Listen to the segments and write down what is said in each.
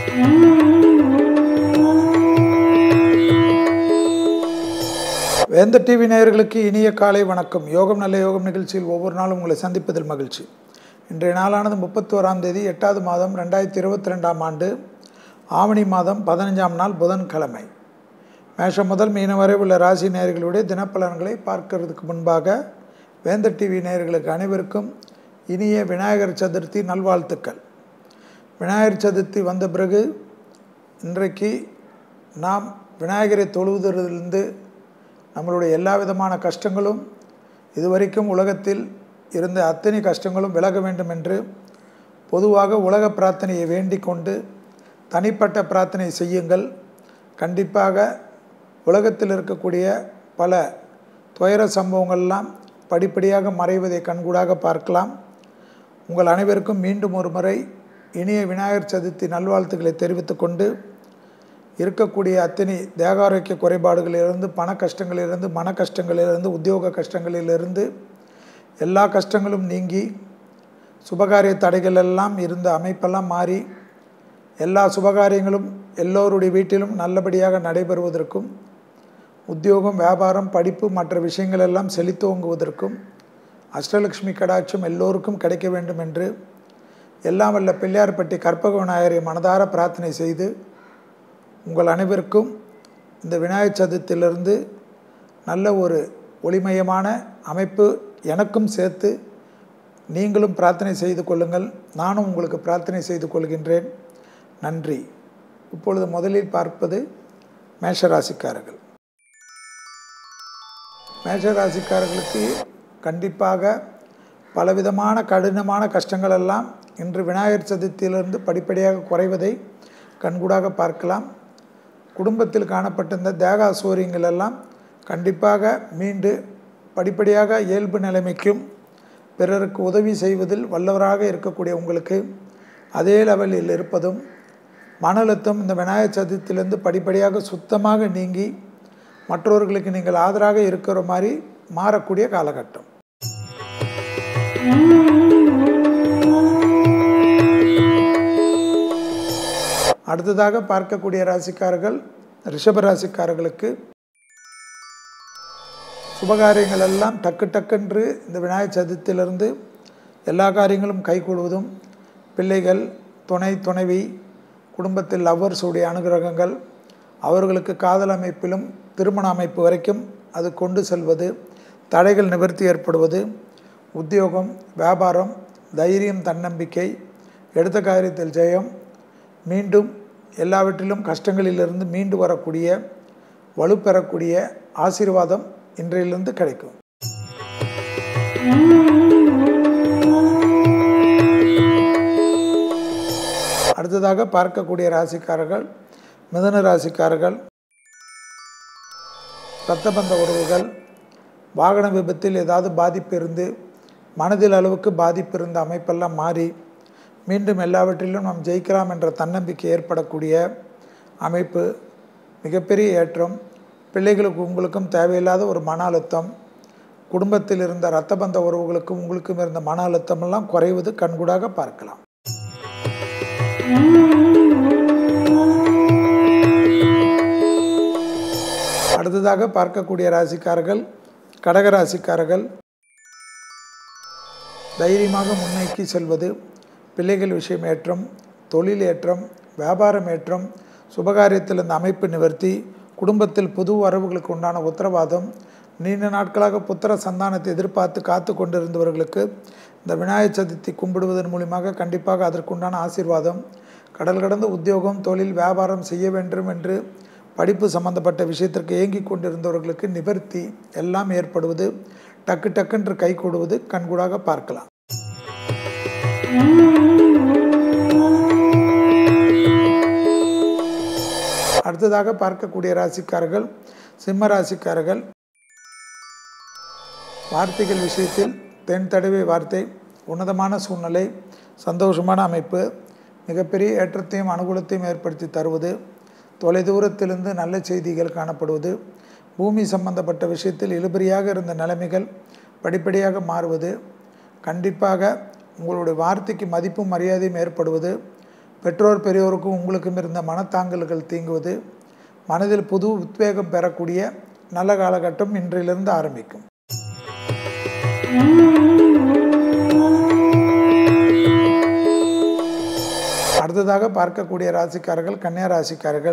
வேந்த TV நேயர்களுக்கு இனிய காலை வணக்கம் யோகம் நல்ல யோகம் நிகழ்ச்சியில் ஒவ்வொரு நாளும் உங்களை சந்திப்பதில் மகிழ்ச்சி இன்றைய நாளானது முப்பத்தோராம் தேதி எட்டாவது மாதம் ரெண்டாயிரத்தி இருபத்தி ரெண்டாம் ஆண்டு ஆவணி மாதம் பதினஞ்சாம் நாள் புதன்கிழமை மேஷம் முதல் மீன வரை உள்ள ராசி நேயர்களுடைய தினப்பலன்களை பார்க்கறதுக்கு முன்பாக வேந்த டிவி நேயர்களுக்கு அனைவருக்கும் இனிய விநாயகர் சதுர்த்தி நல்வாழ்த்துக்கள் விநாயகர் சதுர்த்தி வந்த பிறகு இன்றைக்கு நாம் விநாயகரை தொழுவதிலிருந்து நம்மளுடைய எல்லா விதமான கஷ்டங்களும் இதுவரைக்கும் உலகத்தில் இருந்த அத்தனை கஷ்டங்களும் விலக வேண்டும் என்று பொதுவாக உலக பிரார்த்தனையை வேண்டிக் கொண்டு தனிப்பட்ட பிரார்த்தனை செய்யுங்கள் கண்டிப்பாக உலகத்தில் இருக்கக்கூடிய பல துயர சம்பவங்கள்லாம் படிப்படியாக மறைவதை கண்கூடாக பார்க்கலாம் உங்கள் அனைவருக்கும் மீண்டும் ஒரு முறை இனிய விநாயகர் சதுர்த்தி நல்வாழ்த்துக்களை தெரிவித்துக்கொண்டு இருக்கக்கூடிய அத்தனை தேகாரோக்கிய குறைபாடுகளிலிருந்து பண கஷ்டங்களிலிருந்து மன கஷ்டங்களிலிருந்து உத்தியோக கஷ்டங்களிலிருந்து எல்லா கஷ்டங்களும் நீங்கி சுபகாரிய தடைகள் எல்லாம் இருந்த அமைப்பெல்லாம் மாறி எல்லா சுபகாரியங்களும் எல்லோருடைய வீட்டிலும் நல்லபடியாக நடைபெறுவதற்கும் உத்தியோகம் வியாபாரம் படிப்பு மற்ற விஷயங்கள் எல்லாம் செழித்தோங்குவதற்கும் அஷ்டலக்ஷ்மி கடாட்சம் எல்லோருக்கும் கிடைக்க வேண்டும் என்று எல்லாம் வல்ல பிள்ளையார்பட்டி கற்பக விநாயகரை மனதார பிரார்த்தனை செய்து உங்கள் அனைவருக்கும் இந்த விநாயகர் சதுர்த்தியிலிருந்து நல்ல ஒரு ஒளிமயமான அமைப்பு எனக்கும் சேர்த்து நீங்களும் பிரார்த்தனை செய்து கொள்ளுங்கள் நானும் உங்களுக்கு பிரார்த்தனை செய்து கொள்கின்றேன் நன்றி இப்பொழுது முதலில் பார்ப்பது மேஷராசிக்காரர்கள் மேஷராசிக்காரர்களுக்கு கண்டிப்பாக பலவிதமான கடினமான கஷ்டங்கள் எல்லாம் இன்று விநாயகர் சதுர்த்தியிலிருந்து படிப்படியாக குறைவதை கண்கூடாக பார்க்கலாம் குடும்பத்தில் காணப்பட்டிருந்த தேகா சோரியங்கள் எல்லாம் கண்டிப்பாக மீண்டு படிப்படியாக இயல்பு நிலைமைக்கும் பிறருக்கு உதவி செய்வதில் வல்லவராக இருக்கக்கூடிய உங்களுக்கு அதே லெவலில் இருப்பதும் மன அழுத்தம் இந்த விநாயகர் சதுர்த்தியிலிருந்து படிப்படியாக சுத்தமாக நீங்கி மற்றவர்களுக்கு நீங்கள் ஆதராக இருக்கிற மாதிரி மாறக்கூடிய காலகட்டம் அடுத்ததாக பார்க்கக்கூடிய ராசிக்காரர்கள் ரிஷப ராசிக்காரர்களுக்கு சுபகாரியங்கள் எல்லாம் டக்கு டக்குன்று இந்த விநாயகர் சதுர்த்தியிலிருந்து எல்லா காரியங்களும் கைகூடுவதும் பிள்ளைகள் துணை துணைவி குடும்பத்தில் லவ்வர்ஸுடைய அனுகிரகங்கள் அவர்களுக்கு காதல் அமைப்பிலும் திருமண அமைப்பு வரைக்கும் அது கொண்டு செல்வது தடைகள் நிவர்த்தி ஏற்படுவது உத்தியோகம் வியாபாரம் தைரியம் தன்னம்பிக்கை எடுத்த காரியத்தில் ஜெயம் மீண்டும் எல்லாவற்றிலும் கஷ்டங்களிலிருந்து மீண்டு வரக்கூடிய வலுப்பெறக்கூடிய ஆசீர்வாதம் இன்றையிலிருந்து கிடைக்கும் அடுத்ததாக பார்க்கக்கூடிய ராசிக்காரர்கள் மிதன ராசிக்காரர்கள் இரத்தபந்த உறவுகள் வாகன விபத்தில் ஏதாவது பாதிப்பு இருந்து மனதில் அளவுக்கு பாதிப்பு இருந்த அமைப்பெல்லாம் மாறி மீண்டும் எல்லாவற்றிலும் நாம் ஜெயிக்கலாம் என்ற தன்னம்பிக்கை ஏற்படக்கூடிய அமைப்பு மிகப்பெரிய ஏற்றம் பிள்ளைகளுக்கு உங்களுக்கும் தேவையில்லாத ஒரு மன அழுத்தம் குடும்பத்தில் இருந்த இரத்தபந்த உறவுகளுக்கும் உங்களுக்கும் இருந்த மன அழுத்தம் எல்லாம் குறைவது கண்கூடாக பார்க்கலாம் அடுத்ததாக பார்க்கக்கூடிய ராசிக்காரர்கள் கடக ராசிக்காரர்கள் தைரியமாக முன்னோக்கி செல்வது பிள்ளைகள் விஷயம் ஏற்றம் தொழில் ஏற்றம் வியாபாரம் ஏற்றம் சுபகாரியத்தில் இந்த அமைப்பு நிவர்த்தி குடும்பத்தில் புது வரவுகளுக்கு உண்டான உத்தரவாதம் நீண்ட நாட்களாக புத்திர சந்தானத்தை எதிர்பார்த்து காத்து கொண்டிருந்தவர்களுக்கு இந்த விநாயகர் சதுர்த்தி கும்பிடுவதன் மூலியமாக கண்டிப்பாக அதற்குண்டான ஆசீர்வாதம் கடல் கடந்த உத்தியோகம் தொழில் வியாபாரம் செய்ய வேண்டும் என்று படிப்பு சம்பந்தப்பட்ட விஷயத்திற்கு ஏங்கி கொண்டிருந்தவர்களுக்கு நிவர்த்தி எல்லாம் ஏற்படுவது டக்கு டக்குன்று கை கொடுவது கண்கூடாக பார்க்கலாம் அடுத்ததாக பார்க்கக்கூடிய ராசிக்காரர்கள் சிம்ம ராசிக்காரர்கள் வார்த்தைகள் விஷயத்தில் தென் தடவை வார்த்தை உன்னதமான சூழ்நிலை சந்தோஷமான அமைப்பு மிகப்பெரிய ஏற்றத்தையும் அனுகூலத்தையும் ஏற்படுத்தி தருவது தொலைதூரத்திலிருந்து நல்ல செய்திகள் காணப்படுவது பூமி சம்பந்தப்பட்ட விஷயத்தில் இழுபறியாக இருந்த நிலைமைகள் படிப்படியாக மாறுவது கண்டிப்பாக உங்களுடைய வார்த்தைக்கு மதிப்பும் மரியாதையும் ஏற்படுவது பெற்றோர் பெரியோருக்கும் உங்களுக்கும் இருந்த மனத்தாங்கல்கள் தீங்குவது மனதில் புது உத்வேகம் பெறக்கூடிய நல்ல காலகட்டம் இன்றிலிருந்து ஆரம்பிக்கும் அடுத்ததாக பார்க்கக்கூடிய ராசிக்காரர்கள் கன்னியா ராசிக்காரர்கள்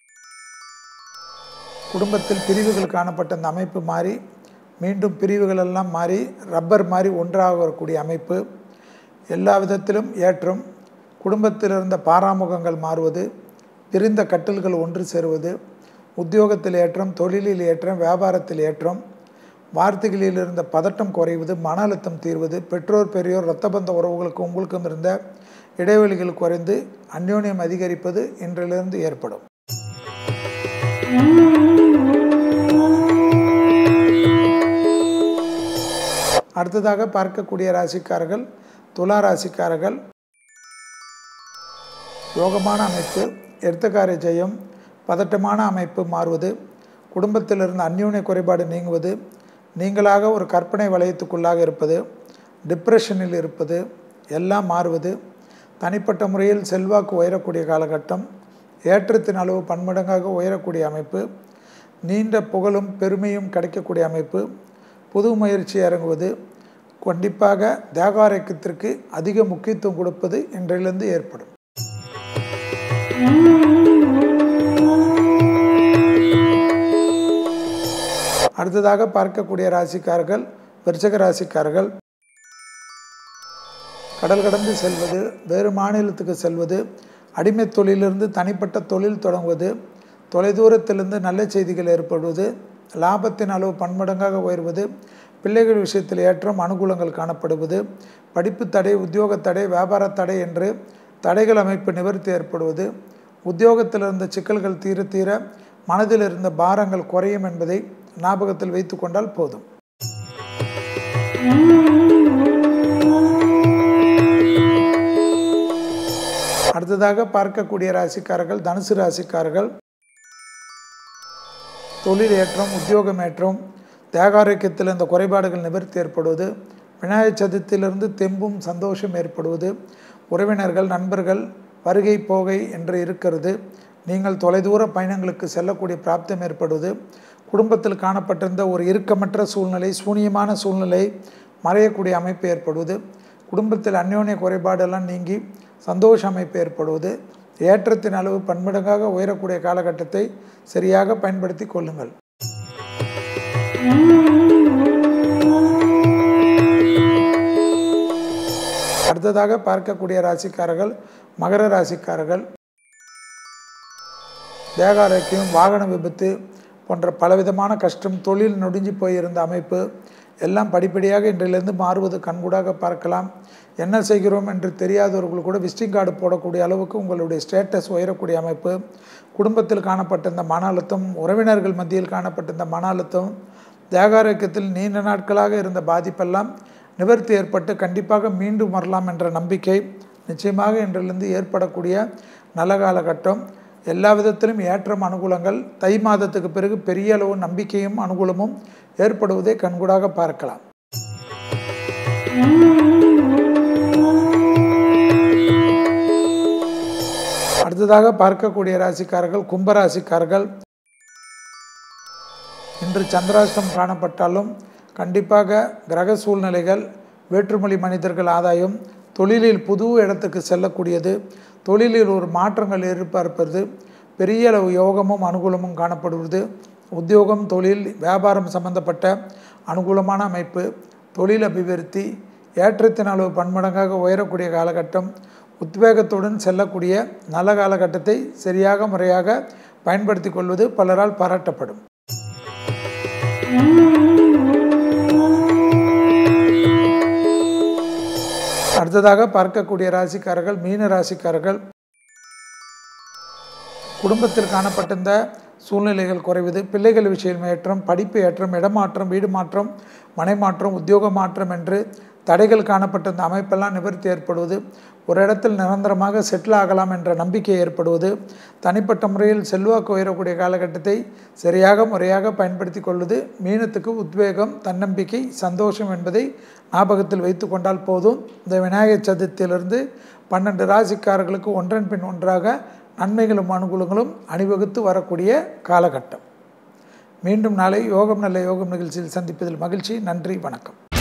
குடும்பத்தில் பிரிவுகள் காணப்பட்ட அந்த அமைப்பு மாறி மீண்டும் பிரிவுகள் எல்லாம் மாறி ரப்பர் மாதிரி ஒன்றாக வரக்கூடிய அமைப்பு எல்லா விதத்திலும் ஏற்றம் குடும்பத்தில் இருந்த பாராமுகங்கள் மாறுவது பிரிந்த கட்டில்கள் ஒன்று சேருவது உத்தியோகத்தில் ஏற்றம் தொழிலில் ஏற்றம் வியாபாரத்தில் ஏற்றம் வார்த்தைகளில் இருந்த பதட்டம் குறைவது மன அழுத்தம் தீர்வது பெற்றோர் பெரியோர் இரத்தபந்த உறவுகளுக்கு உங்களுக்கும் இருந்த இடைவெளிகள் குறைந்து அந்யோன்யம் அதிகரிப்பது இன்றிலிருந்து ஏற்படும் அடுத்ததாக பார்க்கக்கூடிய ராசிக்காரர்கள் துலா ராசிக்காரர்கள் யோகமான அமைப்பு எடுத்தக்கார ஜெயம் பதட்டமான அமைப்பு மாறுவது குடும்பத்தில் இருந்த அந்யூன்ய குறைபாடு நீங்குவது நீங்களாக ஒரு கற்பனை வளையத்துக்குள்ளாக இருப்பது டிப்ரெஷனில் இருப்பது எல்லாம் மாறுவது தனிப்பட்ட முறையில் செல்வாக்கு உயரக்கூடிய காலகட்டம் ஏற்றத்தின் அளவு பன்மடங்காக உயரக்கூடிய அமைப்பு நீண்ட புகழும் பெருமையும் கிடைக்கக்கூடிய அமைப்பு புது முயற்சி இறங்குவது கண்டிப்பாக தேகாரோக்கியத்திற்கு அதிக முக்கியத்துவம் கொடுப்பது இன்றிலிருந்து ஏற்படும் அடுத்ததாக பார்க்கக்கூடிய ராசிக்காரர்கள் விருச்சக ராசிக்காரர்கள் கடல் கடந்து செல்வது வேறு மாநிலத்துக்கு செல்வது அடிமை தொழிலிருந்து தனிப்பட்ட தொழில் தொடங்குவது தொலைதூரத்திலிருந்து நல்ல செய்திகள் ஏற்படுவது லாபத்தின் அளவு பன்மடங்காக உயர்வது பிள்ளைகள் விஷயத்தில் ஏற்றம் அனுகூலங்கள் காணப்படுவது படிப்பு தடை உத்தியோக தடை வியாபார தடை என்று தடைகள் அமைப்பு நிவர்த்தி ஏற்படுவது உத்தியோகத்தில் இருந்த சிக்கல்கள் தீர தீர மனதில் இருந்த பாரங்கள் குறையும் என்பதை ஞாபகத்தில் வைத்து கொண்டால் போதும் அடுத்ததாக பார்க்கக்கூடிய ராசிக்காரர்கள் தனுசு ராசிக்காரர்கள் தொழில் ஏற்றம் உத்தியோகம் ஏற்றம் தேகாரோக்கியத்தில் இந்த குறைபாடுகள் நிவர்த்தி ஏற்படுவது விநாயகர் சதுர்த்தியிலிருந்து தெம்பும் சந்தோஷம் ஏற்படுவது உறவினர்கள் நண்பர்கள் வருகை போகை என்று இருக்கிறது நீங்கள் தொலைதூர பயணங்களுக்கு செல்லக்கூடிய பிராப்தம் ஏற்படுவது குடும்பத்தில் காணப்பட்டிருந்த ஒரு இறுக்கமற்ற சூழ்நிலை சூனியமான சூழ்நிலை மறையக்கூடிய அமைப்பு ஏற்படுவது குடும்பத்தில் அந்யோன்ய குறைபாடெல்லாம் நீங்கி சந்தோஷ அமைப்பு ஏற்படுவது ஏற்றத்தின் அளவு பன்மடங்காக உயரக்கூடிய காலகட்டத்தை சரியாக பயன்படுத்தி கொள்ளுங்கள் அடுத்ததாக பார்க்கக்கூடிய ராசிக்காரர்கள் மகர ராசிக்காரர்கள் தேகாரோக்கியம் வாகன விபத்து போன்ற பலவிதமான கஷ்டம் தொழில் நொடிஞ்சு போயிருந்த அமைப்பு எல்லாம் படிப்படியாக இன்றிலிருந்து மாறுவது கண்கூடாக பார்க்கலாம் என்ன செய்கிறோம் என்று தெரியாதவர்கள் கூட விசிட்டிங் கார்டு போடக்கூடிய அளவுக்கு உங்களுடைய ஸ்டேட்டஸ் உயரக்கூடிய அமைப்பு குடும்பத்தில் காணப்பட்ட இந்த மன அழுத்தம் உறவினர்கள் மத்தியில் காணப்பட்ட இந்த மன அழுத்தம் தேகாரோக்கியத்தில் நீண்ட நாட்களாக இருந்த பாதிப்பெல்லாம் நிவர்த்தி ஏற்பட்டு கண்டிப்பாக மீண்டும் வரலாம் என்ற நம்பிக்கை நிச்சயமாக இன்றிலிருந்து ஏற்படக்கூடிய நல்ல காலகட்டம் எல்லா விதத்திலும் ஏற்றம் அனுகூலங்கள் தை மாதத்துக்கு பிறகு பெரிய அளவு நம்பிக்கையும் அனுகூலமும் ஏற்படுவதை கண்கூடாக பார்க்கலாம் அடுத்ததாக பார்க்கக்கூடிய ராசிக்காரர்கள் கும்பராசிக்காரர்கள் இன்று சந்திராஷ்டம் காணப்பட்டாலும் கண்டிப்பாக கிரக சூழ்நிலைகள் வேற்றுமொழி மனிதர்கள் ஆதாயம் தொழிலில் புது இடத்துக்கு செல்லக்கூடியது தொழிலில் ஒரு மாற்றங்கள் எதிர்பார்ப்பது பெரிய அளவு யோகமும் அனுகூலமும் காணப்படுவது உத்தியோகம் தொழில் வியாபாரம் சம்பந்தப்பட்ட அனுகூலமான அமைப்பு தொழில் அபிவிருத்தி ஏற்றத்தின் அளவு பன்மடங்காக உயரக்கூடிய காலகட்டம் உத்வேகத்துடன் செல்லக்கூடிய நல்ல காலகட்டத்தை சரியாக முறையாக பயன்படுத்தி கொள்வது பலரால் பாராட்டப்படும் அடுத்ததாக பார்க்கக்கூடிய ராசிக்காரர்கள் மீன ராசிக்காரர்கள் குடும்பத்தில் காணப்பட்டிருந்த சூழ்நிலைகள் குறைவது பிள்ளைகள் விஷயம் ஏற்றம் படிப்பு ஏற்றம் இடமாற்றம் வீடு மாற்றம் மனை மாற்றம் உத்தியோக மாற்றம் என்று தடைகள் காணப்பட்ட இந்த அமைப்பெல்லாம் நிவர்த்தி ஏற்படுவது ஒரு இடத்தில் நிரந்தரமாக செட்டில் ஆகலாம் என்ற நம்பிக்கை ஏற்படுவது தனிப்பட்ட முறையில் செல்வாக்கு உயரக்கூடிய காலகட்டத்தை சரியாக முறையாக பயன்படுத்தி கொள்வது மீனத்துக்கு உத்வேகம் தன்னம்பிக்கை சந்தோஷம் என்பதை ஞாபகத்தில் வைத்து கொண்டால் போதும் இந்த விநாயகர் சதுர்த்தியிலிருந்து பன்னெண்டு ராசிக்காரர்களுக்கு ஒன்றன் பின் ஒன்றாக நன்மைகளும் அனுகூலங்களும் அணிவகுத்து வரக்கூடிய காலகட்டம் மீண்டும் நாளை யோகம் நல்ல யோகம் நிகழ்ச்சியில் சந்திப்பதில் மகிழ்ச்சி நன்றி வணக்கம்